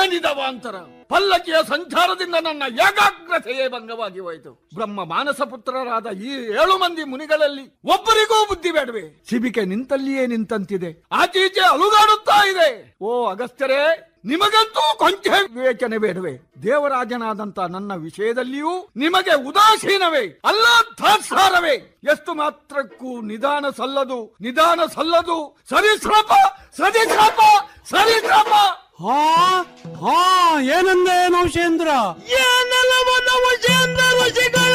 ಏನಿದ ವಾಂತರ ಪಲ್ಲಕ್ಕಿಯ ಸಂಚಾರದಿಂದ ನನ್ನ ಏಕಾಗ್ರತೆಯೇ ಭಂಗವಾಗಿ ಹೋಯಿತು ಬ್ರಹ್ಮ ಮಾನಸ ಪುತ್ರರಾದ ಈ ಏಳು ಮಂದಿ ಮುನಿಗಳಲ್ಲಿ ಒಬ್ಬರಿಗೂ ಬುದ್ಧಿ ಬೇಡವೆ ಸಿಬಿಕೆ ನಿಂತಲ್ಲಿಯೇ ನಿಂತಂತಿದೆ ಆಚೀಚೆ ಅಲುಗಾಡುತ್ತಾ ಇದೆ ಓ ಅಗಸ್ತ್ಯರೇ ನಿಮಗಂತೂ ಕೊಂಚ ವಿವೇಚನೆ ಬೇಡವೆ ದೇವರಾಜನಾದಂತ ನನ್ನ ವಿಷಯದಲ್ಲಿಯೂ ನಿಮಗೆ ಉದಾಸೀನವೇ ಅಲ್ಲ ತಾತ್ಸಾರವೇ ಎಷ್ಟು ಮಾತ್ರಕ್ಕೂ ನಿಧಾನ ಸಲ್ಲದು ನಿಧಾನ ಸಲ್ಲದು ಸರಿಶ್ರಮ ಸರಿಶ್ರಮ ಸರಿಶ್ರಮ ಹಾ ಹಾ ಏನಂದೆ ನೌಶೇಂದ್ರ ಏನಲ್ಲವ ನವಚೇಂದ್ರ ಋಷಿಗ